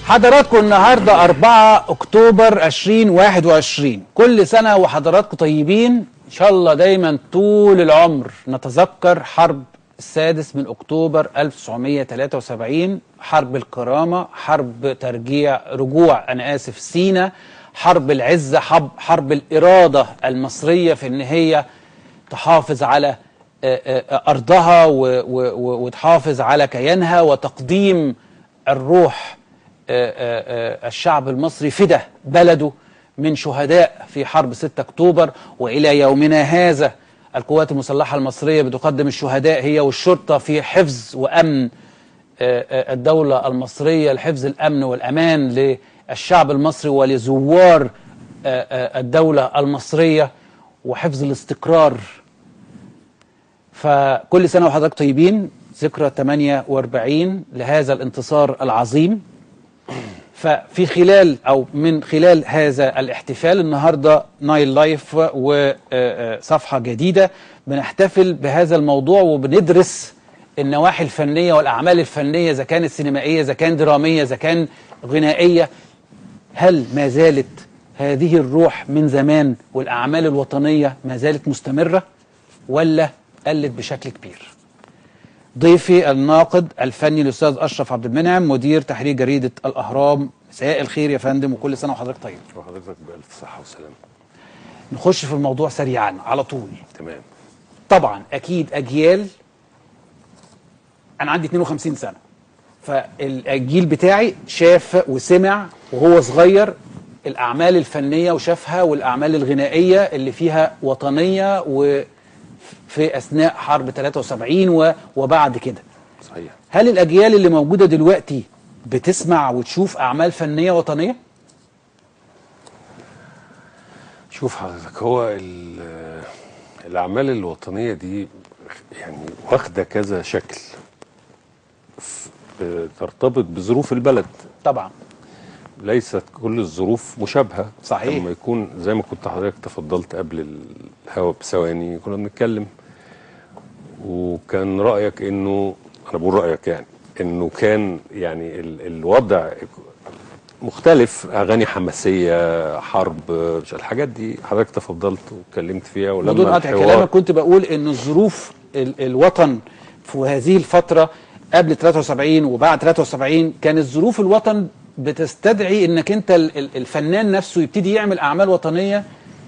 حضراتكم النهارده 4 اكتوبر 2021 كل سنه وحضراتكم طيبين ان شاء الله دايما طول العمر نتذكر حرب السادس من اكتوبر 1973 حرب الكرامه حرب ترجيع رجوع انا اسف سينا حرب العزه حرب حرب الاراده المصريه في ان هي تحافظ على آه، آه، ارضها و- و- و- وتحافظ على كيانها وتقديم الروح آه، آه، آه، الشعب المصري فدى بلده من شهداء في حرب 6 اكتوبر والى يومنا هذا القوات المسلحه المصريه بتقدم الشهداء هي والشرطه في حفظ وامن آه، آه، الدوله المصريه لحفظ الامن والامان للشعب المصري ولزوار آه، آه، الدوله المصريه وحفظ الاستقرار فكل سنة وحضرتك طيبين ذكرى 48 لهذا الانتصار العظيم ففي خلال أو من خلال هذا الاحتفال النهاردة نايل لايف وصفحة جديدة بنحتفل بهذا الموضوع وبندرس النواحي الفنية والأعمال الفنية إذا كانت سينمائية إذا كانت درامية إذا كان غنائية هل ما زالت هذه الروح من زمان والأعمال الوطنية ما زالت مستمرة ولا قلت بشكل كبير ضيفي الناقد الفني الأستاذ أشرف عبد المنعم مدير تحرير جريدة الأهرام مساء الخير يا فندم وكل سنة وحضرتك طيب وحضرتك بألف صحة وسلامة نخش في الموضوع سريعا على طول تمام طبعا أكيد أجيال أنا عندي 52 سنة فالجيل بتاعي شاف وسمع وهو صغير الأعمال الفنية وشافها والأعمال الغنائية اللي فيها وطنية وفي أثناء حرب 73 و- وبعد كده صحيح هل الأجيال اللي موجودة دلوقتي بتسمع وتشوف أعمال فنية وطنية؟ شوف حضرتك هو ال- الأعمال الوطنية دي يعني واخدة كذا شكل ف- ترتبط بظروف البلد طبعا ليست كل الظروف مشابهة صحيح. لما يكون زي ما كنت حضرتك تفضلت قبل الهوا بثواني كنا بنتكلم وكان رأيك انه انا بقول رأيك يعني انه كان يعني ال الوضع مختلف اغاني حماسيه حرب مش الحاجات دي حضرتك تفضلت واتكلمت فيها ولما بدون قطع الحوار- كلامك كنت بقول ان الظروف ال الوطن في هذه الفترة قبل 73 وبعد 73 كانت ظروف الوطن بتستدعي انك انت ال- ال- الفنان نفسه يبتدي يعمل اعمال وطنية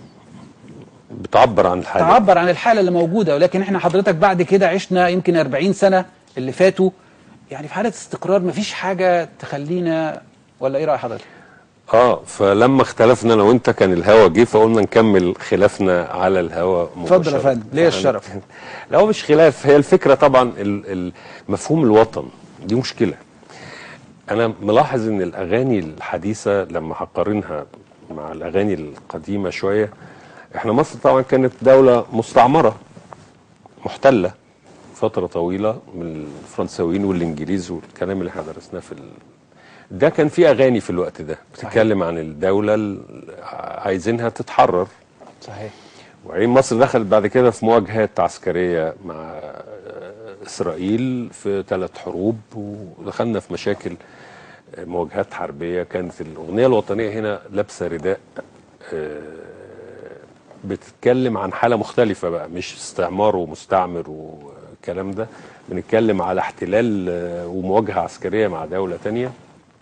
بتعبر عن الحاجه تعبر عن الحالة اللي موجودة ولكن احنا حضرتك بعد كده عشنا يمكن 40 سنة اللي فاتوا يعني في حالة استقرار مفيش حاجة تخلينا ولا ايه رأي حضرتك؟ اه فلما اختلفنا انا وانت كان الهوا جه فقلنا نكمل خلافنا على الهوا اتفضل يا فندم، ليا الشرف. لا هو مش خلاف هي الفكره طبعا ال- ال- مفهوم الوطن دي مشكله انا ملاحظ ان الاغاني الحديثه لما هقارنها مع الاغاني القديمه شويه احنا مصر طبعا كانت دوله مستعمره محتله فتره طويله من الفرنساويين والانجليز والكلام اللي احنا درسناه في ال... ده كان في اغاني في الوقت ده بتتكلم عن الدوله ال- عايزينها تتحرر صحيح وبعدين مصر دخلت بعد كده في مواجهات عسكريه مع آه، اسرائيل في ثلاث حروب ودخلنا في مشاكل آه، مواجهات حربيه كانت الاغنيه الوطنيه هنا لابسه رداء آه، بتتكلم عن حاله مختلفه بقى مش استعمار ومستعمر والكلام ده بنتكلم على احتلال آه، ومواجهه عسكريه مع دوله تانية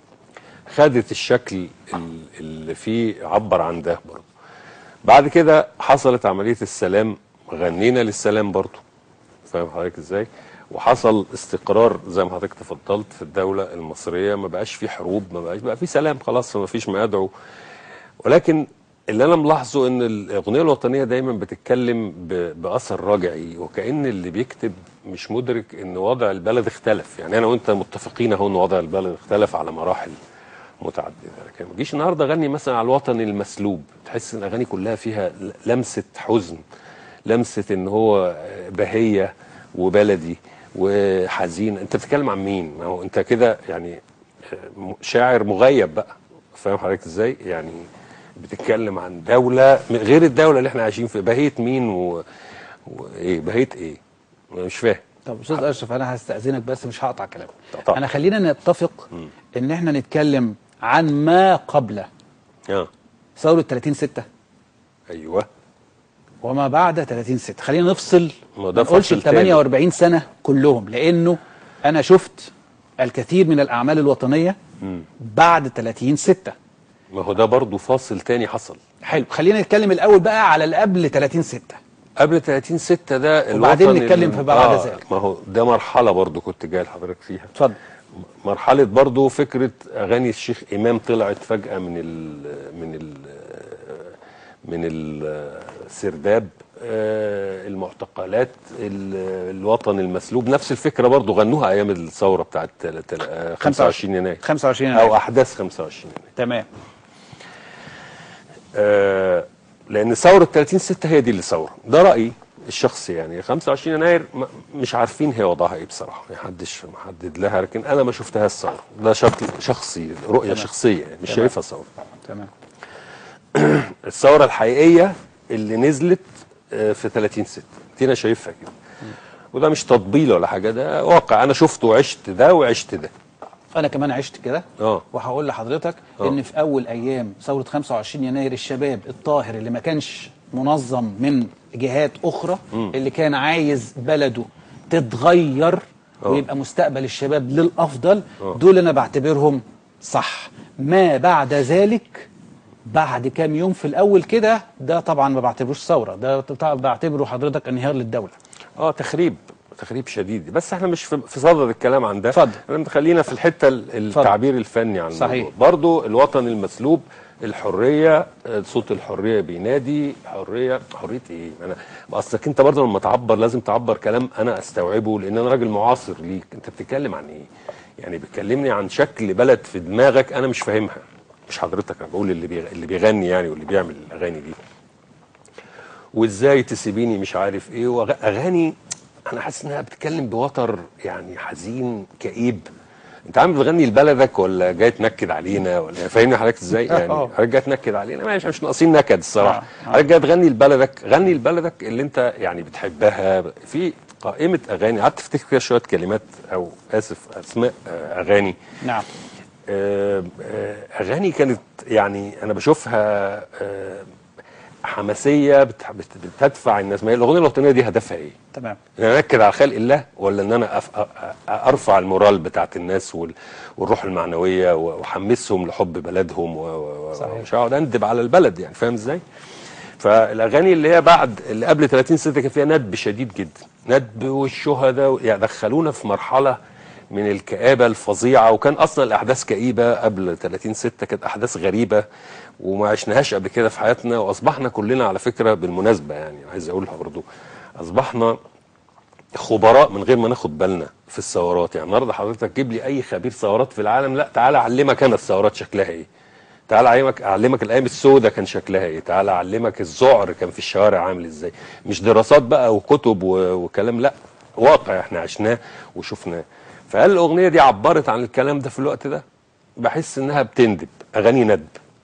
خدت الشكل ال- اللي فيه عبر عن ده برضه بعد كده حصلت عملية السلام غنينا للسلام برضو فاهم حضرتك ازاي وحصل استقرار زي ما حضرتك تفضلت في الدولة المصرية ما بقاش في حروب ما بقاش بقى في سلام خلاص ما فيش ما يدعو ولكن اللي انا ملاحظه ان الاغنيه الوطنيه دايما بتتكلم ب- باثر رجعي وكان اللي بيكتب مش مدرك ان وضع البلد اختلف يعني انا وانت متفقين اهو ان وضع البلد اختلف على مراحل متعدده لكن ما تجيش النهارده اغني مثلا على الوطن المسلوب تحس ان الاغاني كلها فيها لمسه حزن لمسه ان هو بهيه وبلدي وحزين انت بتتكلم عن مين ما هو انت كده يعني شاعر مغيب بقى فاهم حضرتك ازاي يعني بتتكلم عن دوله غير الدوله اللي احنا عايشين فيها بهيه مين و... وايه بهيه ايه أنا مش فاهم طب استاذ اشرف انا هستاذنك بس مش هقطع كلامك طبعا. انا خلينا نتفق ان احنا نتكلم عن ما قبل اه ثوره 30 6 ايوه وما بعد 30 6 خلينا نفصل ما ما ده نقولش فصل ال تاني. 48 سنه كلهم لانه انا شفت الكثير من الاعمال الوطنيه بعد 30 6 ما هو ده برضه فاصل تاني حصل حلو خلينا نتكلم الاول بقى على اللي قبل 30 6 قبل 30 6 ده وبعدين الوطن نتكلم ال- في بعد ذلك. ما هو ده مرحله برضه كنت جاي لحضرتك فيها اتفضل مرحله برضه فكره اغاني الشيخ امام طلعت فجاه من ال من ال من السرداب آه، المعتقلات ال- الوطن المسلوب نفس الفكره برضه غنوها ايام الثوره بتاعت تل- تل- آه، 25 يناير 25 او يناير احداث 25 يناير تمام آه، لان ثوره 30 6 هي دي اللي ثوره ده رايي الشخصي يعني 25 يناير ما- مش عارفين هي وضعها ايه بصراحه ما حدش محدد لها لكن انا ما شفتهاش ثوره ده شكل شخصي رؤيه شخصيه يعني مش تمام. شايفها ثوره تمام الثوره الحقيقيه اللي نزلت آه، في 30 6 دي انا شايفها كده وده مش تطبيل ولا حاجه ده واقع انا شفته وعشت ده وعشت ده انا كمان عشت كده اه وهقول لحضرتك آه. ان في اول ايام ثوره 25 يناير الشباب الطاهر اللي ما كانش منظم من جهات اخرى اللي كان عايز بلده تتغير آه. ويبقى مستقبل الشباب للافضل آه. دول انا بعتبرهم صح ما بعد ذلك بعد كام يوم في الاول كده ده طبعا ما بعتبروش ثوره ده طبعا بعتبره حضرتك انهيار للدوله اه تخريب تخريب شديد بس احنا مش في في صدد الكلام عن ده اتفضل. احنا خلينا في الحته ال- التعبير الفني عن صحيح. الموضوع برضو الوطن المسلوب الحريه آه، صوت الحريه بينادي حريه حريه ايه انا اصلك انت برضو لما تعبر لازم تعبر كلام انا استوعبه لان انا راجل معاصر ليك انت بتتكلم عن ايه يعني بتكلمني عن شكل بلد في دماغك انا مش فاهمها مش حضرتك انا بقول اللي بيغ... اللي بيغني يعني واللي بيعمل الاغاني دي وازاي تسيبيني مش عارف ايه واغاني انا حاسس انها بتتكلم بوتر يعني حزين كئيب انت عم بتغني لبلدك ولا جاي تنكد علينا ولا فاهمني حضرتك ازاي يعني آه. حضرتك جاي تنكد علينا ماشي مش ناقصين نكد الصراحه آه. حضرتك جاي تغني لبلدك غني لبلدك اللي انت يعني بتحبها في قائمه اغاني قعدت افتكر كده شويه كلمات او اسف اسماء آه، اغاني نعم آه، آه، اغاني كانت يعني انا بشوفها آه، حماسيه بت- بت- بتدفع الناس ما هي الاغنيه الوطنيه دي هدفها ايه؟ تمام ان انا انكد على خلق الله ولا ان انا أف... أ- أ- ارفع المورال بتاعت الناس وال... والروح المعنويه و- واحمسهم لحب بلدهم و... و... و- صحيح. ومش هقعد اندب على البلد يعني فاهم ازاي؟ فالاغاني اللي هي بعد اللي قبل 30 6 كان فيها ندب شديد جدا ندب والشهداء و- يعني دخلونا في مرحله من الكآبة الفظيعة وكان أصلا الأحداث كئيبة قبل 30 6 كانت أحداث غريبة وما عشناهاش قبل كده في حياتنا وأصبحنا كلنا على فكرة بالمناسبة يعني عايز أقولها برضو أصبحنا خبراء من غير ما ناخد بالنا في الثورات يعني النهارده حضرتك جيب لي اي خبير ثورات في العالم لا تعالى اعلمك انا الثورات شكلها ايه تعالى اعلمك اعلمك الايام السوداء كان شكلها ايه تعالى اعلمك الذعر كان في الشوارع عامل ازاي مش دراسات بقى وكتب و- وكلام لا واقع احنا عشناه وشفناه فهل الاغنيه دي عبرت عن الكلام ده في الوقت ده بحس انها بتندب اغاني ندب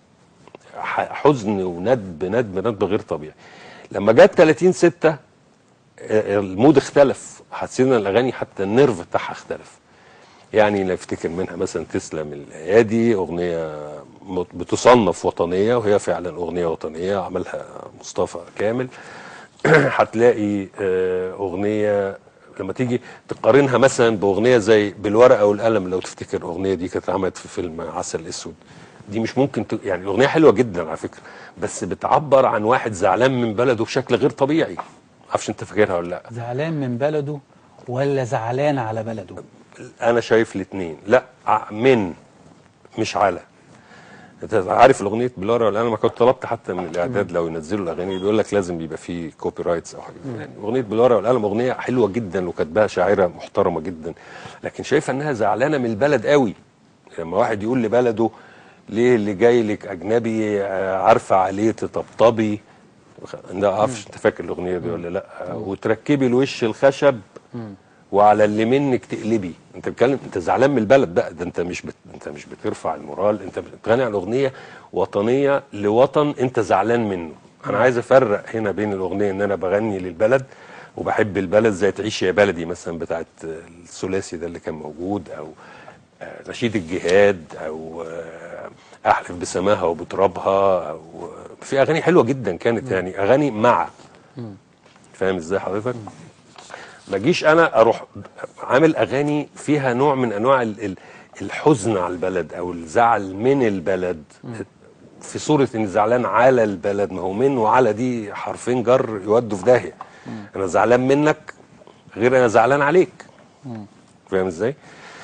ح- حزن وندب ندب ندب غير طبيعي لما جت 30 6 المود اختلف حسينا الاغاني حتى النيرف بتاعها اختلف يعني نفتكر منها مثلا تسلم الايادي اغنيه مت- بتصنف وطنيه وهي فعلا اغنيه وطنيه عملها مصطفى كامل هتلاقي آه، اغنيه لما تيجي تقارنها مثلا باغنيه زي بالورقه والقلم لو تفتكر الاغنيه دي كانت عملت في فيلم عسل اسود دي مش ممكن ت... يعني الاغنيه حلوه جدا على فكره بس بتعبر عن واحد زعلان من بلده بشكل غير طبيعي معرفش انت فاكرها ولا لا زعلان من بلده ولا زعلان على بلده انا شايف الاثنين لا ع- من مش على انت عارف الاغنيه بالورقه ولا انا ما كنت طلبت حتى من الاعداد لو ينزلوا الاغاني بيقول لك لازم يبقى فيه كوبي رايتس او حاجه يعني اغنيه بالورقه والقلم اغنيه حلوه جدا وكاتباها شاعره محترمه جدا لكن شايفه انها زعلانه من البلد قوي لما واحد يقول لبلده ليه اللي جاي لك اجنبي آه، عارفه عليه تطبطبي ده عارفش انت فاكر الاغنيه دي ولا لا وتركبي الوش الخشب وعلى اللي منك تقلبي انت بتتكلم انت زعلان من البلد بقى ده انت مش بت... انت مش بترفع المورال انت بتغني على اغنيه وطنيه لوطن انت زعلان منه انا عايز افرق هنا بين الاغنيه ان انا بغني للبلد وبحب البلد زي تعيش يا بلدي مثلا بتاعت الثلاثي ده اللي كان موجود او آه، نشيد الجهاد او آه، احلف بسماها وبترابها و- في اغاني حلوه جدا كانت يعني اغاني مع فاهم ازاي حضرتك ما جيش انا اروح عامل اغاني فيها نوع من انواع ال- ال- الحزن على البلد او الزعل من البلد في صوره اني زعلان على البلد ما هو من وعلى دي حرفين جر يودوا في داهيه انا زعلان منك غير انا زعلان عليك فاهم ازاي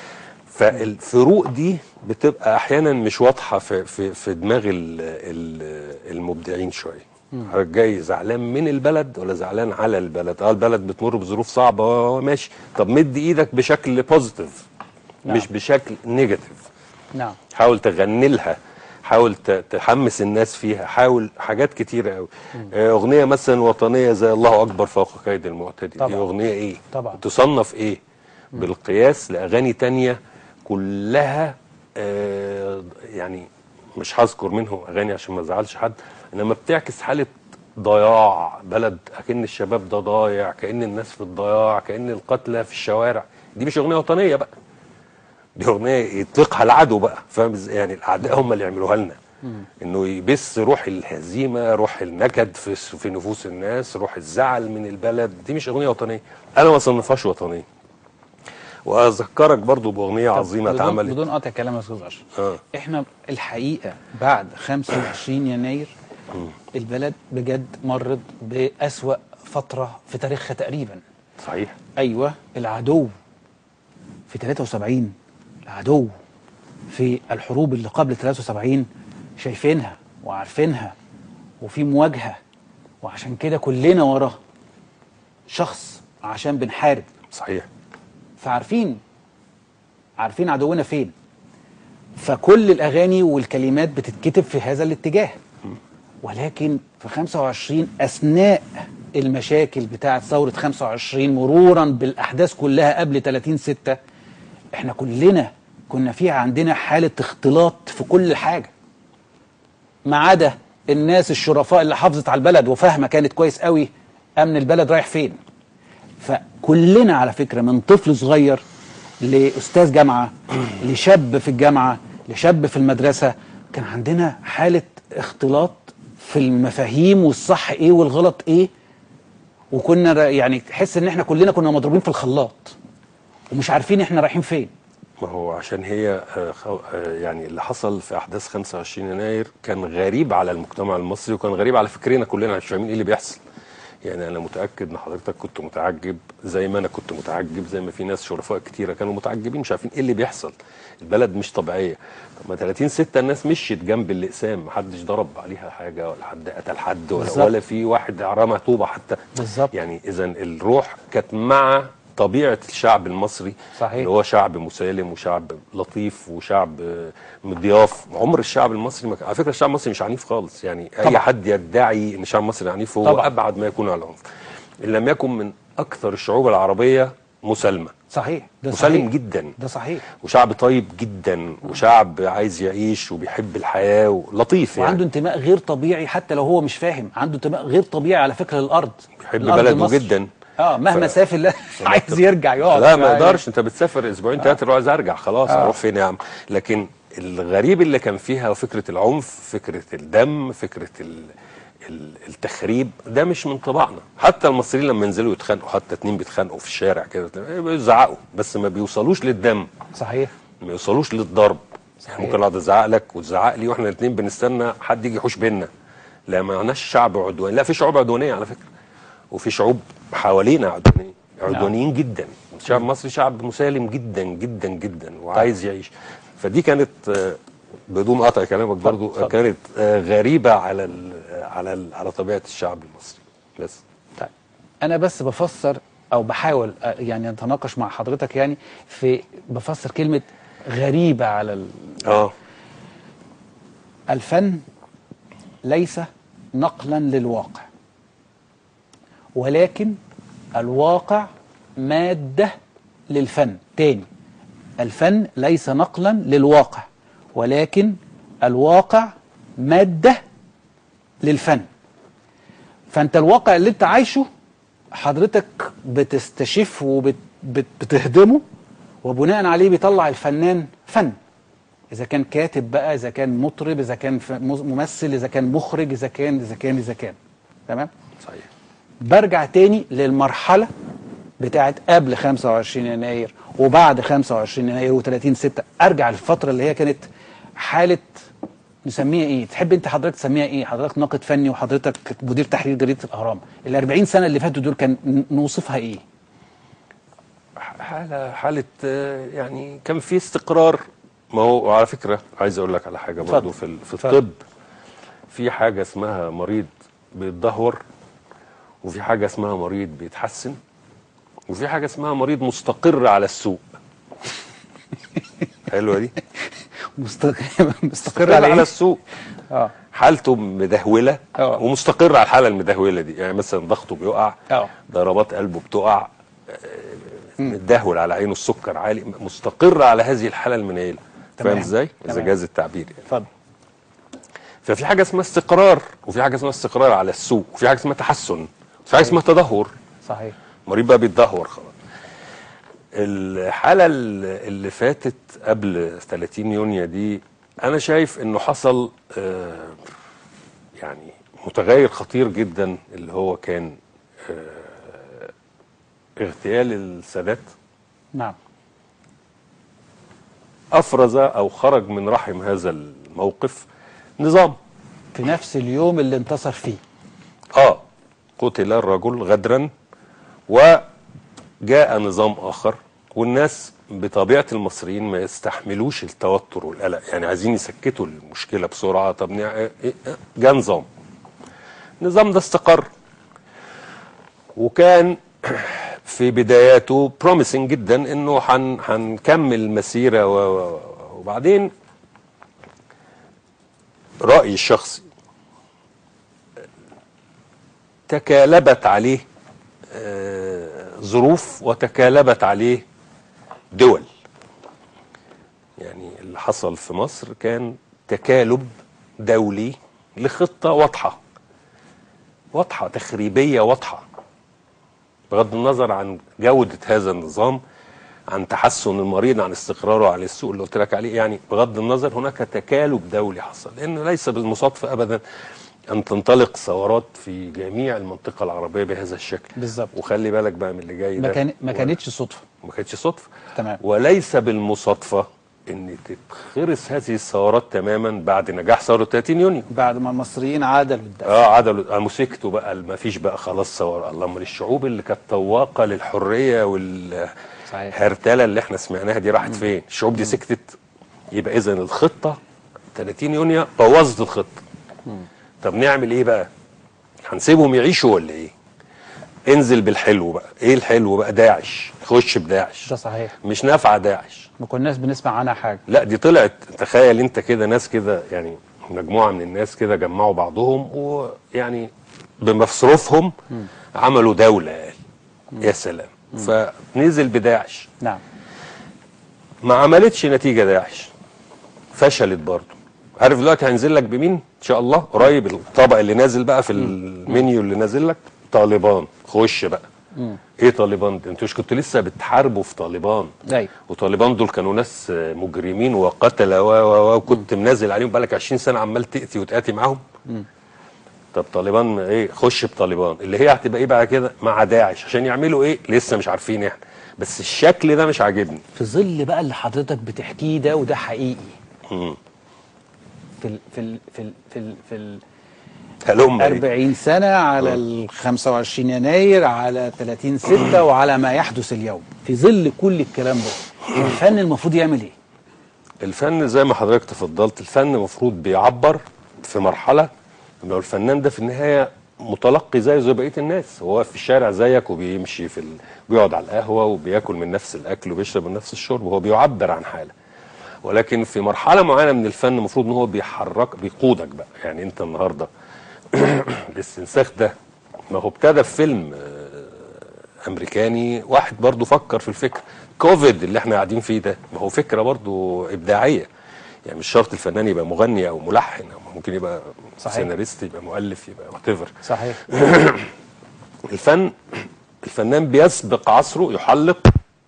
فالفروق دي بتبقى احيانا مش واضحه في في في دماغ ال- ال- المبدعين شويه حضرتك جاي زعلان من البلد ولا زعلان على البلد اه البلد بتمر بظروف صعبه اه ماشي طب مد ايدك بشكل بوزيتيف نعم. مش بشكل نيجاتيف نعم حاول تغني لها حاول ت- تحمس الناس فيها حاول حاجات كتيرة قوي اغنيه مثلا وطنيه زي الله اكبر فوق كيد المعتدي دي طبعا. اغنيه ايه طبعا. تصنف ايه بالقياس لاغاني تانية كلها آه يعني مش هذكر منهم اغاني عشان ما ازعلش حد انما بتعكس حاله ضياع بلد اكن الشباب ده ضايع كان الناس في الضياع كان القتلى في الشوارع دي مش اغنيه وطنيه بقى دي اغنيه يطلقها العدو بقى فاهم ازاي؟ يعني الاعداء هم اللي يعملوها لنا انه يبث روح الهزيمه روح النكد في في نفوس الناس روح الزعل من البلد دي مش اغنيه وطنيه انا ما صنفهاش وطنيه واذكرك برضو باغنيه عظيمه بدون, اتعملت بدون قطع كلام يا استاذ اشرف اه احنا الحقيقه بعد 25 يناير البلد بجد مرت بأسوأ فتره في تاريخها تقريبا صحيح ايوه العدو في 73 العدو في الحروب اللي قبل 73 شايفينها وعارفينها وفي مواجهه وعشان كده كلنا وراه شخص عشان بنحارب صحيح فعارفين عارفين عدونا فين فكل الاغاني والكلمات بتتكتب في هذا الاتجاه ولكن في 25 اثناء المشاكل بتاعه ثوره 25 مرورا بالاحداث كلها قبل 30 6 احنا كلنا كنا فيها عندنا حاله اختلاط في كل حاجه ما عدا الناس الشرفاء اللي حافظت على البلد وفاهمه كانت كويس قوي امن البلد رايح فين فكلنا على فكره من طفل صغير لاستاذ جامعه لشاب في الجامعه لشاب في المدرسه كان عندنا حاله اختلاط في المفاهيم والصح ايه والغلط ايه وكنا را- يعني تحس ان احنا كلنا كنا مضروبين في الخلاط ومش عارفين احنا رايحين فين ما هو عشان هي آه، خو- آه، يعني اللي حصل في احداث 25 يناير كان غريب على المجتمع المصري وكان غريب على فكرنا كلنا مش فاهمين ايه اللي بيحصل يعني انا متاكد ان حضرتك كنت متعجب زي ما انا كنت متعجب زي ما في ناس شرفاء كتيره كانوا متعجبين مش عارفين ايه اللي بيحصل البلد مش طبيعيه طب ما 30 6 الناس مشيت جنب الاقسام محدش ضرب عليها حاجه ولا حد قتل حد ولا, بالظبط. ولا في واحد رمى طوبه حتى بالظبط. يعني اذا الروح كانت مع طبيعه الشعب المصري صحيح. اللي هو شعب مسالم وشعب لطيف وشعب آه، مضياف عمر الشعب المصري ما كان- على فكره الشعب المصري مش عنيف خالص يعني اي طبعا. حد يدعي ان الشعب المصري عنيف هو طبعا. ابعد ما يكون عن العنف ان لم يكن من اكثر الشعوب العربيه مسالمه صحيح ده مسالم صحيح جدا ده صحيح وشعب طيب جدا وشعب عايز يعيش وبيحب الحياه ولطيف يعني وعنده انتماء غير طبيعي حتى لو هو مش فاهم عنده انتماء غير طبيعي على فكره للارض بيحب الأرض بلده مصر. جدا. اه مهما ف- سافر لا عايز يرجع يقعد لا ما شوية. يقدرش انت بتسافر اسبوعين ثلاثه تروح عايز ارجع خلاص آه. اروح فين يا عم لكن الغريب اللي كان فيها فكره العنف فكره الدم فكره ال ال- التخريب ده مش من طباعنا حتى المصريين لما ينزلوا يتخانقوا حتى اتنين بيتخانقوا في الشارع كده بيزعقوا بس ما بيوصلوش للدم صحيح ما يوصلوش للضرب صحيح. ممكن اقعد ازعق لك وتزعق لي واحنا الاثنين بنستنى حد يجي يحوش بينا لا ما معناش شعب عدواني لا في شعوب عدوانيه على فكره وفي شعوب حوالينا عدوانيه عدوانيين جدا الشعب المصري شعب مسالم جدا جدا جدا وعايز يعيش فدي كانت آه، بدون قطع كلامك برضو اتفضل. كانت آه، غريبه على ال على ال على طبيعه الشعب المصري بس طيب انا بس بفسر او بحاول آه، يعني اتناقش مع حضرتك يعني في بفسر كلمه غريبه على ال... اه الفن ليس نقلا للواقع ولكن الواقع ماده للفن تاني الفن ليس نقلا للواقع ولكن الواقع ماده للفن فانت الواقع اللي انت عايشه حضرتك بتستشف وبتهضمه وبناء عليه بيطلع الفنان فن اذا كان كاتب بقى اذا كان مطرب اذا كان ف- ممثل اذا كان مخرج اذا كان اذا كان اذا كان تمام صحيح برجع تاني للمرحله بتاعت قبل 25 يناير وبعد 25 يناير و30 6 ارجع للفتره اللي هي كانت حاله نسميها ايه تحب انت حضرتك تسميها ايه حضرتك ناقد فني وحضرتك مدير تحرير جريده الاهرام ال 40 سنه اللي فاتوا دول كان ن- نوصفها ايه حالة حالة آه، يعني كان في استقرار ما هو وعلى فكرة عايز أقول لك على حاجة اتفضل. برضه في ال- في اتفضل. الطب في حاجة اسمها مريض بيتدهور وفي حاجة اسمها مريض بيتحسن وفي حاجة اسمها مريض مستقر على السوق حلوة دي مستقر مستقر مستقر على على ايه السوق اه حالته مدهولة اه. ومستقر على الحالة المدهولة دي يعني مثلا ضغطه بيقع اه. ضربات قلبه بتقع آه، متدهول على عينه السكر عالي مستقر على هذه الحالة المنيلة تمام. فاهم ازاي؟ اذا تمام. جاز التعبير يعني. اتفضل ففي حاجة اسمها استقرار وفي حاجة اسمها استقرار على السوق وفي حاجة اسمها تحسن وفي حاجة اسمها تدهور صحيح المريض بقى بيتدهور خلاص الحالة ال- اللي فاتت قبل 30 يونيو دي أنا شايف إنه حصل آه، يعني متغير خطير جدا اللي هو كان آه، اغتيال السادات نعم أفرز أو خرج من رحم هذا الموقف نظام في نفس اليوم اللي انتصر فيه اه قتل الرجل غدرا وجاء نظام اخر والناس بطبيعه المصريين ما يستحملوش التوتر والقلق يعني عايزين يسكتوا المشكله بسرعه طب نع- إيه- إيه- جاء نظام النظام ده استقر وكان في بداياته بروميسنج جدا انه هن- هنكمل مسيره و- و- وبعدين رايي الشخصي تكالبت عليه آه، ظروف وتكالبت عليه دول يعني اللي حصل في مصر كان تكالب دولي لخطة واضحة واضحة تخريبية واضحة بغض النظر عن جودة هذا النظام عن تحسن المريض عن استقراره على السوق اللي قلت لك عليه يعني بغض النظر هناك تكالب دولي حصل لأنه ليس بالمصادفة أبدا أن تنطلق ثورات في جميع المنطقة العربية بهذا الشكل بالظبط. وخلي بالك بقى من اللي جاي ده ما كان ما و- كانتش صدفه ما كانتش صدفة تمام. وليس بالمصادفة ان تتخرس هذه الثورات تماما بعد نجاح ثورة 30 يونيو بعد ما المصريين عادلوا الدفع اه عدلوا آه، مسكتوا بقى ما فيش بقى خلاص ثورة اللهم الشعوب اللي كانت طواقة للحرية صحيح. والهرتلة اللي احنا سمعناها دي راحت فين الشعوب دي سكتت يبقى اذا الخطة 30 يونيو بوظت الخطة طب نعمل ايه بقى هنسيبهم يعيشوا ولا ايه انزل بالحلو بقى ايه الحلو بقى داعش خش بداعش ده صحيح مش نافعه داعش ما كناش بنسمع عنها حاجه لا دي طلعت تخيل انت كده ناس كده يعني مجموعه من الناس كده جمعوا بعضهم ويعني بمصروفهم عملوا دوله قال يا سلام فنزل بداعش نعم ما عملتش نتيجه داعش فشلت برضه عارف دلوقتي هينزل لك بمين ان شاء الله قريب الطبق اللي نازل بقى في المنيو اللي نازل لك طالبان خش بقى ايه طالبان ده انتوا مش كنتوا لسه بتحاربوا في طالبان ايوه وطالبان دول كانوا ناس مجرمين وقتله و و و وكنت منزل عليهم بقالك 20 سنه عمال تاتي وتاتي معاهم طب طالبان ايه خش بطالبان اللي هي هتبقى ايه بقى كده مع داعش عشان يعملوا ايه لسه مش عارفين احنا بس الشكل ده مش عاجبني في ظل بقى اللي حضرتك بتحكيه ده وده حقيقي مم. في ال في ال في ال في ال في ال هلم إيه؟ 40 سنه على ال 25 يناير على 30 6 وعلى ما يحدث اليوم في ظل كل الكلام ده الفن المفروض يعمل ايه؟ الفن زي ما حضرتك تفضلت الفن المفروض بيعبر في مرحله لو الفنان ده في النهايه متلقي زيه زي بقيه الناس هو واقف في الشارع زيك وبيمشي في ال... بيقعد على القهوه وبياكل من نفس الاكل وبيشرب من نفس الشرب وهو بيعبر عن حاله ولكن في مرحله معينه من الفن المفروض ان هو بيحرك بيقودك بقى يعني انت النهارده الاستنساخ ده ما هو ابتدى في فيلم آه، امريكاني واحد برضو فكر في الفكر كوفيد اللي احنا قاعدين فيه ده ما هو فكره برضو ابداعيه يعني مش شرط الفنان يبقى مغني او ملحن او ممكن يبقى صحيح. سيناريست يبقى مؤلف يبقى وات صحيح الفن الفنان بيسبق عصره يحلق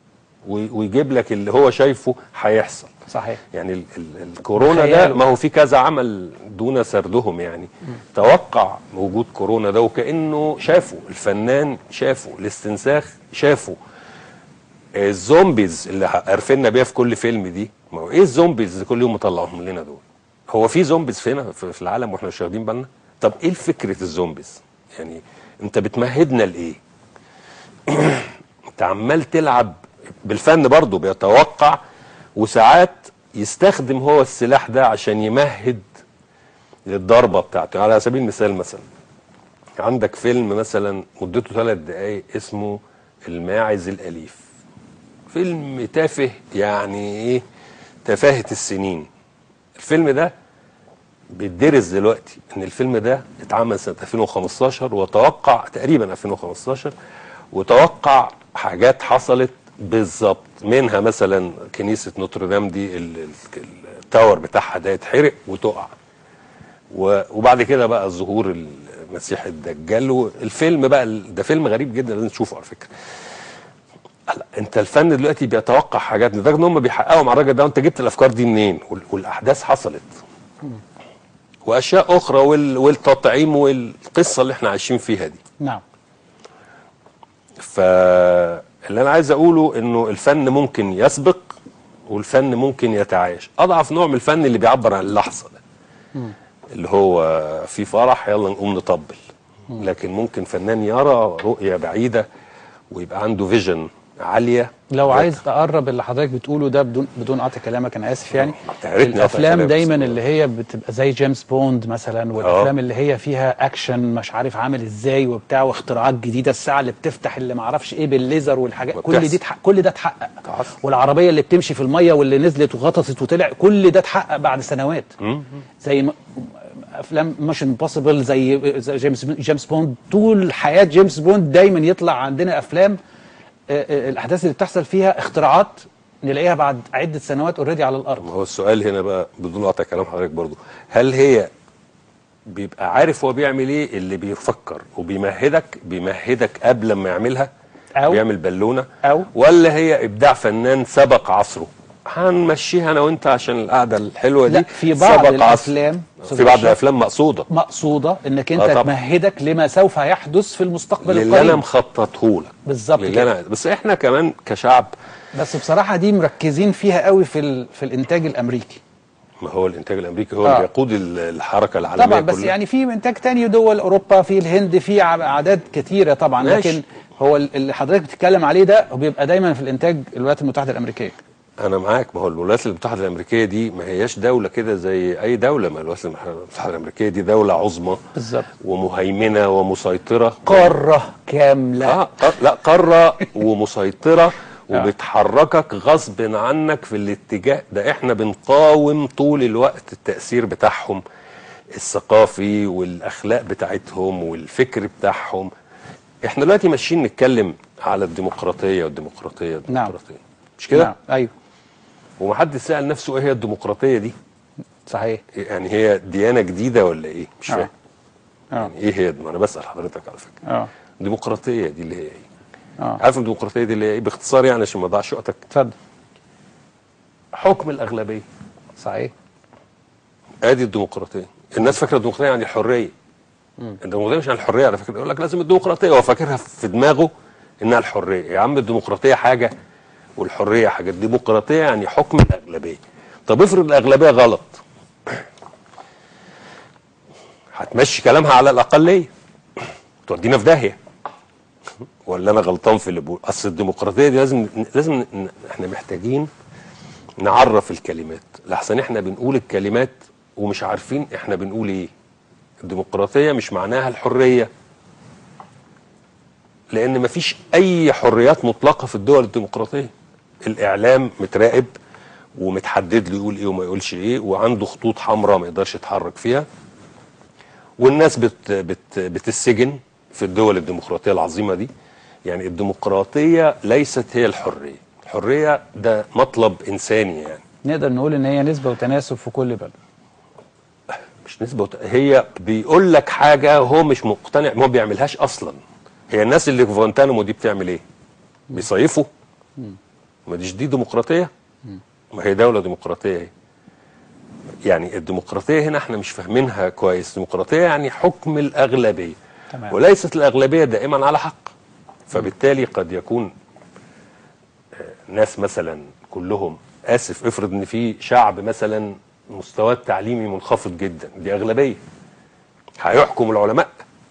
وي- ويجيب لك اللي هو شايفه هيحصل صحيح يعني ال ال الكورونا ده خياله. ما هو في كذا عمل دون سردهم يعني توقع وجود كورونا ده وكانه شافه الفنان شافه الاستنساخ شافه الزومبيز اللي عرفنا بيها في كل فيلم دي ما هو ايه الزومبيز اللي كل يوم مطلعهم لنا دول هو في زومبيز فينا في في العالم واحنا مش واخدين بالنا طب ايه فكره الزومبيز يعني انت بتمهدنا لايه انت عمال تلعب بالفن برضه بيتوقع وساعات يستخدم هو السلاح ده عشان يمهد للضربه بتاعته على سبيل المثال مثلا عندك فيلم مثلا مدته ثلاث دقايق اسمه الماعز الاليف فيلم تافه يعني ايه تفاهه السنين الفيلم ده بيدرس دلوقتي ان الفيلم ده اتعمل سنه 2015 وتوقع تقريبا 2015 وتوقع حاجات حصلت بالظبط منها مثلا كنيسه نوتردام دي ال- ال- التاور بتاعها ده يتحرق وتقع و- وبعد كده بقى ظهور المسيح الدجال والفيلم بقى ال- ده فيلم غريب جدا لازم تشوفه على فكره هلا انت الفن دلوقتي بيتوقع حاجات لدرجه ان هم بيحققوا مع الراجل ده وانت جبت الافكار دي منين وال- والاحداث حصلت واشياء اخرى وال- والتطعيم والقصه اللي احنا عايشين فيها دي نعم فاللي انا عايز اقوله انه الفن ممكن يسبق والفن ممكن يتعايش اضعف نوع من الفن اللي بيعبر عن اللحظه ده اللي هو في فرح يلا نقوم نطبل لكن ممكن فنان يرى رؤيه بعيده ويبقى عنده فيجن عاليه لو عايز تقرب اللي حضرتك بتقوله ده بدون بدون قطع كلامك انا اسف يعني تعرفني قطع الافلام كلامك. دايما اللي هي بتبقى زي جيمس بوند مثلا والافلام اللي هي فيها اكشن مش عارف عامل ازاي وبتاع واختراعات جديده الساعه اللي بتفتح اللي ما اعرفش ايه بالليزر والحاجات كل وبتحصل. دي تحقق كل ده اتحقق بتحصل. والعربيه اللي بتمشي في الميه واللي نزلت وغطست وطلع كل ده اتحقق بعد سنوات زي م- افلام مش امبوسيبل زي زي جيمس جيمس بوند طول حياه جيمس بوند دايما يطلع عندنا افلام آه، آه، الاحداث اللي بتحصل فيها اختراعات نلاقيها بعد عده سنوات اوريدي على الارض ما هو السؤال هنا بقى بدون قطع كلام حضرتك برضو هل هي بيبقى عارف هو بيعمل ايه اللي بيفكر وبيمهدك بيمهدك قبل ما يعملها أو- بيعمل بالونه أو- ولا هي ابداع فنان سبق عصره هنمشيها انا وانت عشان القعده الحلوه دي لا في بعض سبق الافلام عصره. في بعض الافلام مقصوده مقصوده انك انت آه طبعا. تمهدك لما سوف يحدث في المستقبل اللي انا القريب مخططه لك بالظبط للي كده. انا بس احنا كمان كشعب بس بصراحه دي مركزين فيها قوي في ال... في الانتاج الامريكي ما هو الانتاج الامريكي هو آه. اللي بيقود ال- الحركه العالميه طبعا بس كلها. يعني في انتاج تاني دول اوروبا في الهند في ع- اعداد كتيره طبعا ماشي. لكن هو ال- اللي حضرتك بتتكلم عليه ده هو بيبقى دايما في الانتاج الولايات المتحده الامريكيه انا معاك ما هو الولايات المتحده الامريكيه دي ما هياش دوله كده زي اي دوله ما الولايات المتحده الامريكيه دي دوله عظمى بالظبط ومهيمنه ومسيطره قاره كامله اه قار- لا قاره ومسيطره وبتحركك غصب عنك في الاتجاه ده احنا بنقاوم طول الوقت التاثير بتاعهم الثقافي والاخلاق بتاعتهم والفكر بتاعهم احنا دلوقتي ماشيين نتكلم على الديمقراطيه والديمقراطيه والديمقراطيه مش كده نعم ايوه ومحدش سأل نفسه ايه هي الديمقراطية دي صحيح يعني هي ديانة جديدة ولا ايه مش آه. فاهم اه يعني ايه هي ما انا بسأل حضرتك على فكرة اه الديمقراطية دي اللي هي ايه اه عارف الديمقراطية دي اللي هي ايه باختصار يعني عشان ما اضيعش وقتك اتفضل حكم الأغلبية صحيح ادي الديمقراطية الناس فاكرة الديمقراطية يعني الحرية الديمقراطية مش عن الحرية على فكرة يقول لك لازم الديمقراطية هو فاكرها في دماغه انها الحرية يا عم الديمقراطية حاجة والحرية حاجة الديمقراطية يعني حكم الأغلبية طب افرض الأغلبية غلط هتمشي كلامها على الأقلية تودينا في داهية ولا أنا غلطان في اللي بقول أصل الديمقراطية دي لازم لازم ن- احنا محتاجين نعرف الكلمات لحسن احنا بنقول الكلمات ومش عارفين احنا بنقول ايه الديمقراطية مش معناها الحرية لان مفيش اي حريات مطلقة في الدول الديمقراطية الاعلام متراقب ومتحدد له يقول ايه وما يقولش ايه وعنده خطوط حمراء ما يقدرش يتحرك فيها والناس بت بت بتسجن في الدول الديمقراطية العظيمة دي يعني الديمقراطية ليست هي الحرية الحرية ده مطلب إنساني يعني نقدر نقول ان هي نسبه وتناسب في كل بلد مش نسبة وت- هي بيقول لك حاجة هو مش مقتنع ما هو بيعملهاش أصلا هي الناس اللي في فوانتانامو دي بتعمل إيه؟ بيصيفوا ما ديش دي ديمقراطيه ما هي دوله ديمقراطيه اهي يعني الديمقراطيه هنا احنا مش فاهمينها كويس ديمقراطيه يعني حكم الاغلبيه تمام. وليست الاغلبيه دائما على حق فبالتالي قد يكون آه، ناس مثلا كلهم اسف افرض ان في شعب مثلا مستواه التعليمي منخفض جدا دي اغلبيه هيحكم العلماء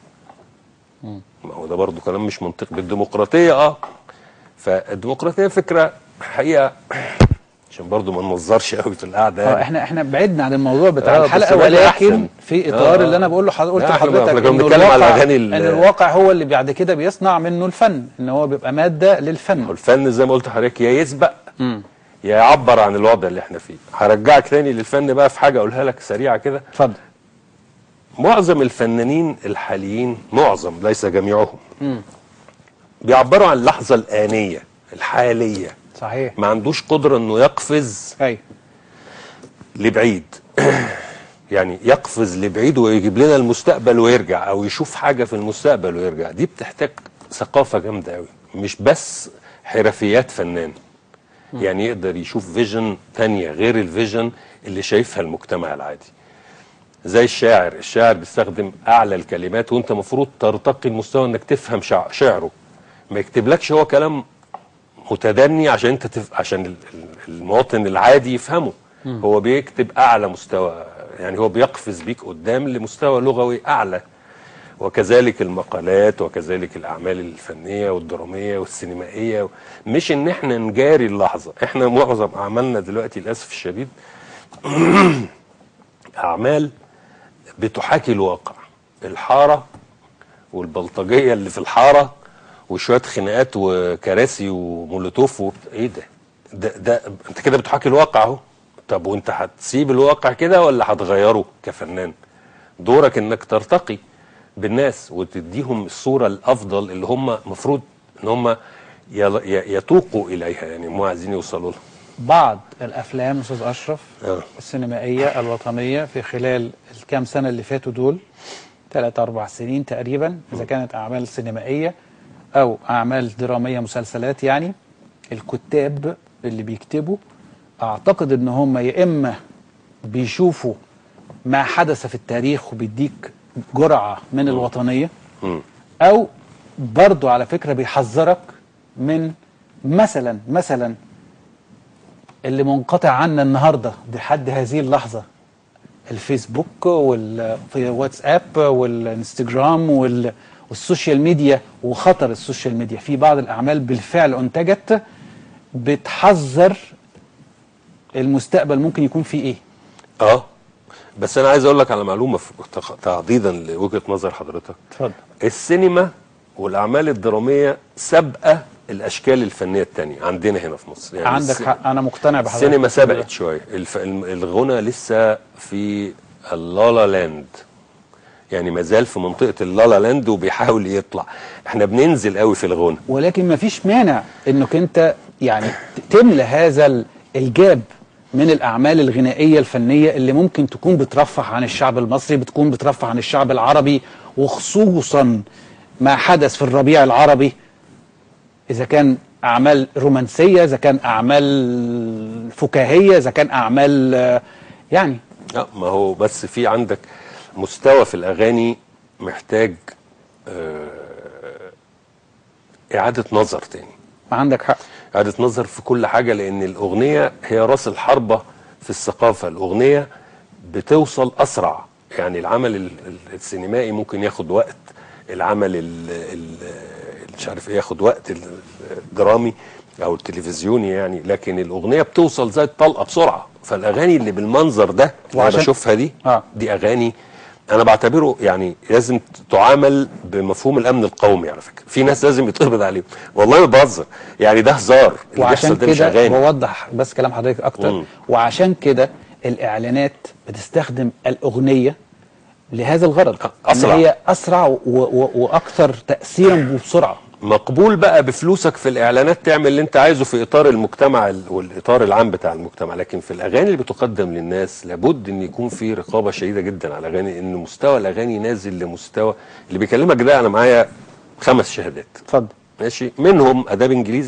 ما هو ده برضو كلام مش منطقي بالديمقراطيه اه فالديمقراطيه فكره حقيقه عشان برضو ما ننظرش قوي في القعده اه يعني. احنا احنا بعدنا عن الموضوع بتاع آه، بس الحلقه بقى ولكن أحسن. في اطار آه. اللي انا بقول له حضرتك قلت لا، احنا- لحضرتك احنا كنا إنه بنتكلم على الواقع- الأغاني ال- ان الواقع هو اللي بعد كده بيصنع منه الفن ان هو بيبقى ماده للفن الفن زي ما قلت لحضرتك يا يسبق يا يعبر عن الوضع اللي احنا فيه هرجعك تاني للفن بقى في حاجه اقولها لك سريعه كده اتفضل معظم الفنانين الحاليين معظم ليس جميعهم بيعبروا عن اللحظه الانيه الحاليه صحيح ما عندوش قدره انه يقفز ايوه لبعيد يعني يقفز لبعيد ويجيب لنا المستقبل ويرجع او يشوف حاجه في المستقبل ويرجع دي بتحتاج ثقافه جامده قوي مش بس حرفيات فنان يعني يقدر يشوف فيجن تانية غير الفيجن اللي شايفها المجتمع العادي زي الشاعر الشاعر بيستخدم اعلى الكلمات وانت المفروض ترتقي المستوى انك تفهم شع- شعره ما يكتبلكش هو كلام متدني عشان انت تف... عشان ال- ال- المواطن العادي يفهمه هو بيكتب اعلى مستوى يعني هو بيقفز بيك قدام لمستوى لغوي اعلى وكذلك المقالات وكذلك الاعمال الفنيه والدراميه والسينمائيه مش ان احنا نجاري اللحظه احنا معظم اعمالنا دلوقتي للاسف الشديد اعمال بتحاكي الواقع الحاره والبلطجيه اللي في الحاره وشويه خناقات وكراسي ومولوتوف وبت... ايه ده؟ ده ده انت كده بتحاكي الواقع اهو طب وانت هتسيب الواقع كده ولا هتغيره كفنان؟ دورك انك ترتقي بالناس وتديهم الصوره الافضل اللي هم المفروض ان هم يل- ي- يتوقوا اليها يعني هم عايزين يوصلوا لها بعض الافلام استاذ اشرف آه. السينمائيه الوطنيه في خلال الكام سنه اللي فاتوا دول ثلاث اربع سنين تقريبا اذا كانت اعمال سينمائيه او اعمال دراميه مسلسلات يعني الكتاب اللي بيكتبوا اعتقد ان هم يا اما بيشوفوا ما حدث في التاريخ وبيديك جرعه من الوطنيه مم. او برضو على فكره بيحذرك من مثلا مثلا اللي منقطع عنا النهارده لحد هذه اللحظه الفيسبوك وال في واتساب والانستجرام وال والسوشيال ميديا وخطر السوشيال ميديا في بعض الاعمال بالفعل انتجت بتحذر المستقبل ممكن يكون فيه ايه اه بس انا عايز اقول لك على معلومه في- تخ- تعضيدا لوجهه نظر حضرتك اتفضل السينما والاعمال الدراميه سابقه الاشكال الفنيه التانية عندنا هنا في مصر يعني عندك الس- حق انا مقتنع بحضرتك السينما سبقت شويه الف... الم- الغنى لسه في اللالا لاند يعني ما زال في منطقه اللالا لاند وبيحاول يطلع احنا بننزل قوي في الغنى ولكن ما فيش مانع انك انت يعني ت- تملى هذا ال- الجاب من الاعمال الغنائيه الفنيه اللي ممكن تكون بترفه عن الشعب المصري بتكون بترفه عن الشعب العربي وخصوصا ما حدث في الربيع العربي اذا كان اعمال رومانسيه اذا كان اعمال فكاهيه اذا كان اعمال آه، يعني لا ما هو بس في عندك مستوى في الاغاني محتاج آه، اعاده نظر تاني عندك حق إعادة نظر في كل حاجة لأن الأغنية هي رأس الحربة في الثقافة الأغنية بتوصل أسرع يعني العمل ال- ال- السينمائي ممكن ياخد وقت العمل ال- ال- مش عارف ايه ياخد وقت ال- الدرامي أو التلفزيوني يعني لكن الأغنية بتوصل زي الطلقة بسرعة فالأغاني اللي بالمنظر ده اللي أنا وعشان- بشوفها دي آه. دي أغاني انا بعتبره يعني لازم تعامل بمفهوم الامن القومي على فكره في ناس لازم يتقبض عليهم والله ما بهزر يعني ده هزار اللي وعشان بيحصل ده مش كده اغاني بوضح بس كلام حضرتك اكتر مم. وعشان كده الاعلانات بتستخدم الاغنيه لهذا الغرض أسرع. ان هي اسرع و و واكثر تاثيرا وبسرعه مقبول بقى بفلوسك في الاعلانات تعمل اللي انت عايزه في اطار المجتمع ال- والاطار العام بتاع المجتمع لكن في الاغاني اللي بتقدم للناس لابد ان يكون في رقابه شديده جدا على الاغاني ان مستوى الاغاني نازل لمستوى اللي بيكلمك ده انا معايا خمس شهادات اتفضل ماشي منهم اداب انجليزي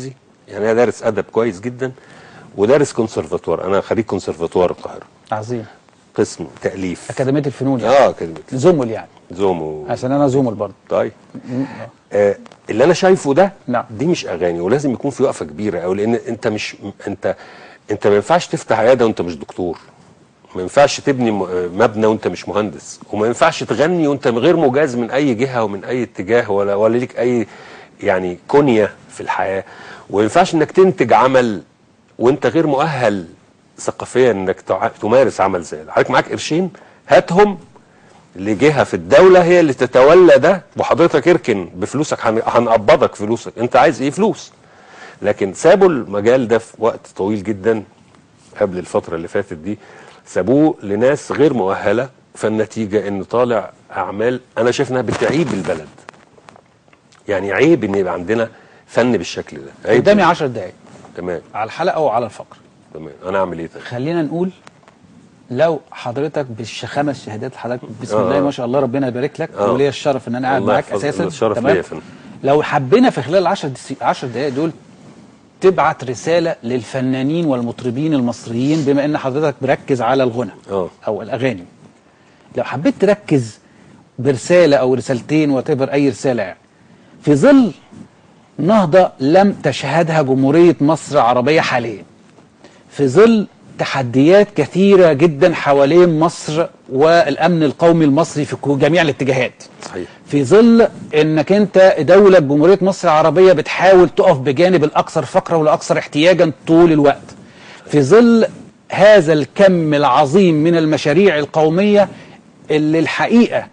يعني هي دارس ادب كويس جدا ودارس كونسرفاتوار انا خريج كونسرفاتوار القاهره عظيم قسم تاليف اكاديميه الفنون يعني اه كلمه زمل يعني زومو عشان انا زمل برضه طيب آه اللي انا شايفه ده نعم. دي مش اغاني ولازم يكون في وقفه كبيره قوي لان انت مش انت انت ما ينفعش تفتح عياده وانت مش دكتور ما ينفعش تبني م- آه، مبنى وانت مش مهندس وما ينفعش تغني وانت غير مجاز من اي جهه ومن اي اتجاه ولا ولا ليك اي يعني كنيه في الحياه وما ينفعش انك تنتج عمل وانت غير مؤهل ثقافيا انك تع- تمارس عمل زي ده حضرتك معاك قرشين هاتهم لجهه في الدوله هي اللي تتولى ده وحضرتك اركن بفلوسك هن- هنقبضك فلوسك انت عايز ايه فلوس لكن سابوا المجال ده في وقت طويل جدا قبل الفتره اللي فاتت دي سابوه لناس غير مؤهله فالنتيجه ان طالع اعمال انا شايف انها بتعيب البلد يعني عيب ان يبقى عندنا فن بالشكل ده عيب قدامي 10 دقايق تمام على الحلقه وعلى الفقره تمام انا اعمل ايه طيب خلينا نقول لو حضرتك بالشخامه الشهادات حضرتك بسم آه. الله ما شاء الله ربنا يبارك لك آه. وليا الشرف ان انا قاعد الله معاك يحفظ- اساسا الشرف تمام؟ ليا يا فندم. لو حبينا في خلال 10 دس- 10 دقائق دول تبعت رساله للفنانين والمطربين المصريين بما ان حضرتك مركز على الغنى آه. او الاغاني لو حبيت تركز برساله او رسالتين وتبر اي رساله يعني في ظل نهضه لم تشهدها جمهوريه مصر العربيه حاليا في ظل تحديات كثيرة جدا حوالين مصر والأمن القومي المصري في كو- جميع الاتجاهات صحيح في ظل انك انت دولة جمهورية مصر العربية بتحاول تقف بجانب الأكثر فقرا والأكثر احتياجا طول الوقت في ظل هذا الكم العظيم من المشاريع القومية اللي الحقيقة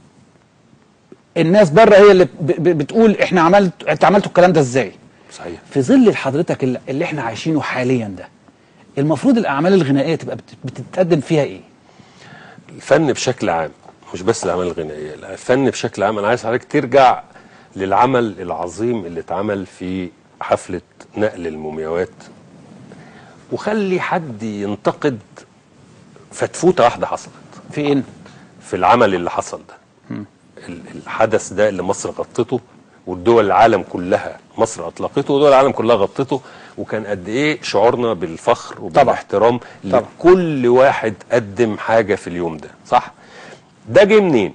الناس بره هي اللي ب- ب- بتقول احنا عملت انت عملتوا الكلام ده ازاي صحيح في ظل حضرتك اللي, اللي احنا عايشينه حاليا ده المفروض الاعمال الغنائيه تبقى بت- بتتقدم فيها ايه الفن بشكل عام مش بس الاعمال الغنائيه لا، الفن بشكل عام انا عايز حضرتك ترجع للعمل العظيم اللي اتعمل في حفله نقل المومياوات وخلي حد ينتقد فتفوته واحده حصلت فين في العمل اللي حصل ده ال- الحدث ده اللي مصر غطته والدول العالم كلها مصر اطلقته ودول العالم كلها غطته وكان قد ايه شعورنا بالفخر وبالاحترام طبعا. لكل واحد قدم حاجه في اليوم ده صح ده جه منين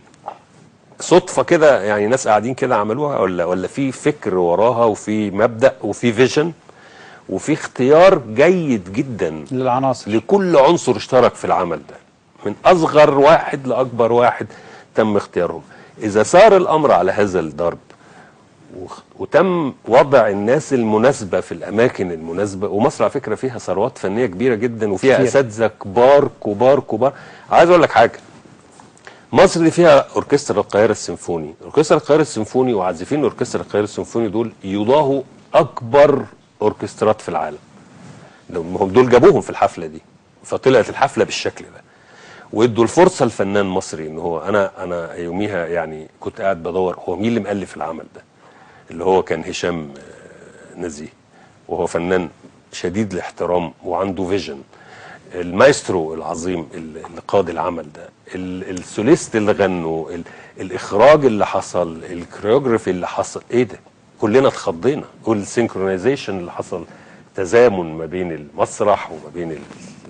صدفه كده يعني ناس قاعدين كده عملوها ولا ولا في فكر وراها وفي مبدا وفي فيجن وفي اختيار جيد جدا للعناصر لكل عنصر اشترك في العمل ده من اصغر واحد لاكبر واحد تم اختيارهم اذا سار الامر على هذا الضرب وخ- وتم وضع الناس المناسبه في الاماكن المناسبه ومصر على فكره فيها ثروات فنيه كبيره جدا وفيها كتير. اساتذه كبار كبار كبار عايز اقول لك حاجه مصر دي فيها اوركسترا القاهره السيمفوني اوركسترا القاهره السيمفوني وعازفين اوركسترا القاهره السيمفوني دول يضاهوا اكبر اوركسترات في العالم لو ما هم دول جابوهم في الحفله دي فطلعت الحفله بالشكل ده وادوا الفرصه لفنان مصري ان هو انا انا يوميها يعني كنت قاعد بدور هو مين اللي مؤلف العمل ده اللي هو كان هشام آه، نزيه وهو فنان شديد الاحترام وعنده فيجن المايسترو العظيم اللي اللي قاد العمل ده ال- السوليست اللي غنوا ال- الاخراج اللي حصل الكريوجرافي اللي حصل ايه ده كلنا اتخضينا والسينكرونايزيشن اللي حصل تزامن ما بين المسرح وما بين ال-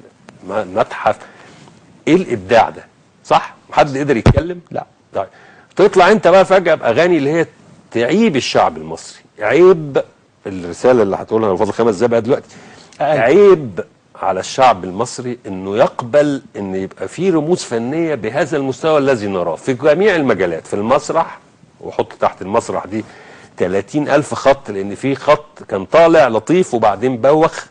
المتحف ايه الابداع ده صح حد قدر يتكلم لا. طيب تطلع انت بقى فجاه باغاني اللي هي تعيب الشعب المصري عيب الرساله اللي هتقولها انا فاضل خمس دقايق بقى دلوقتي أقل. عيب على الشعب المصري انه يقبل ان يبقى في رموز فنيه بهذا المستوى الذي نراه في جميع المجالات في المسرح وحط تحت المسرح دي 30 ألف خط لأن في خط كان طالع لطيف وبعدين بوخ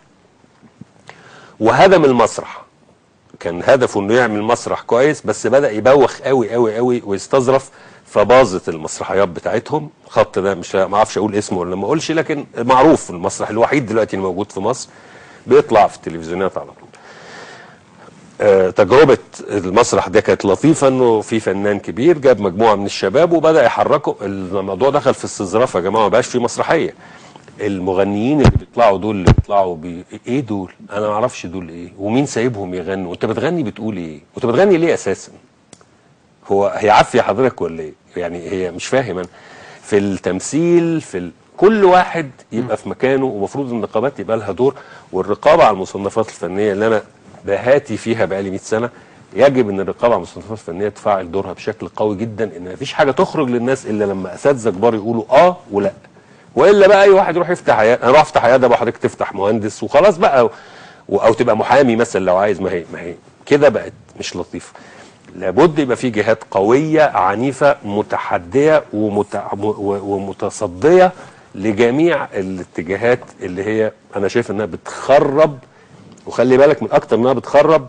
وهدم المسرح كان هدفه انه يعمل مسرح كويس بس بدا يبوخ قوي قوي قوي ويستظرف فباظت المسرحيات بتاعتهم الخط ده مش ما اعرفش اقول اسمه ولا ما اقولش لكن معروف المسرح الوحيد دلوقتي اللي موجود في مصر بيطلع في التلفزيونات على طول آه، تجربة المسرح ده كانت لطيفة انه في فنان كبير جاب مجموعة من الشباب وبدأ يحركوا الموضوع دخل في استظراف يا جماعة ما بقاش في مسرحية المغنيين اللي بيطلعوا دول اللي بيطلعوا بي... ايه دول انا ما اعرفش دول ايه ومين سايبهم يغنوا انت بتغني بتقول ايه وانت بتغني ليه اساسا هو هي عافية حضرتك ولا ايه يعني هي مش فاهم انا في التمثيل في ال... كل واحد يبقى في مكانه ومفروض النقابات يبقى لها دور والرقابه على المصنفات الفنيه اللي انا بهاتي فيها بقالي 100 سنه يجب ان الرقابه على المصنفات الفنيه تفعل دورها بشكل قوي جدا ان مفيش حاجه تخرج للناس الا لما اساتذه كبار يقولوا اه ولا والا بقى اي واحد يروح يفتح عياده انا اروح افتح عياده بقى حضرتك تفتح مهندس وخلاص بقى و... او تبقى محامي مثلا لو عايز ما هي ما هي كده بقت مش لطيفه لابد يبقى في جهات قويه عنيفه متحديه ومت... و- ومتصديه لجميع الاتجاهات اللي هي انا شايف انها بتخرب وخلي بالك من اكتر انها بتخرب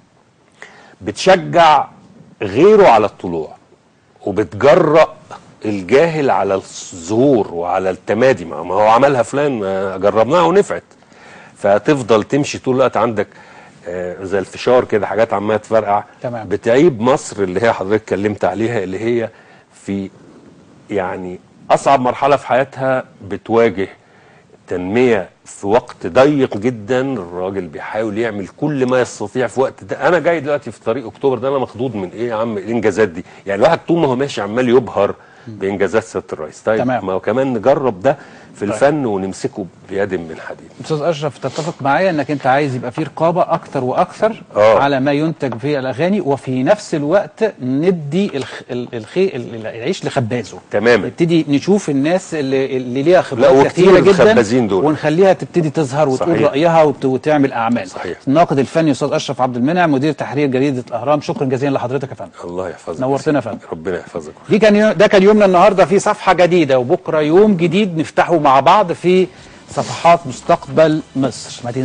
بتشجع غيره على الطلوع وبتجرأ الجاهل على الظهور وعلى التمادي ما ما هو عملها فلان ما جربناها ونفعت فتفضل تمشي طول الوقت عندك آه، زي الفشار كده حاجات عماله تفرقع تمام. بتعيب مصر اللي هي حضرتك اتكلمت عليها اللي هي في يعني اصعب مرحله في حياتها بتواجه تنميه في وقت ضيق جدا الراجل بيحاول يعمل كل ما يستطيع في وقت ده انا جاي دلوقتي في طريق اكتوبر ده انا مخضوض من ايه يا عم إيه الانجازات دي يعني الواحد طول ما هو ماشي عمال يبهر بانجازات سياده الرئيس طيب تمام. ما هو كمان نجرب ده في الفن ونمسكه بيد من حديد استاذ اشرف تتفق معايا انك انت عايز يبقى في رقابه اكتر واكثر آه. على ما ينتج في الاغاني وفي نفس الوقت ندي الخ... ال- الخي... ال- العيش لخبازه تماما. نبتدي نشوف الناس اللي, اللي ليها لا، خبرات وكتير كثيره جدا الخبازين دول. ونخليها تبتدي تظهر وتقول صحيح. رايها وت... وتعمل اعمال صحيح. الناقد الفني استاذ اشرف عبد المنعم مدير تحرير جريده الاهرام شكرا جزيلا لحضرتك يا فندم الله يحفظك نورتنا يا فندم. ربنا يحفظك دي كان يو- ده كان يومنا النهارده في صفحه جديده وبكره يوم جديد نفتحه مع بعض في صفحات مستقبل مصر ما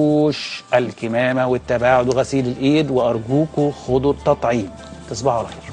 تنسوش الكمامه والتباعد وغسيل الايد وارجوكوا خدوا التطعيم تصبحوا على خير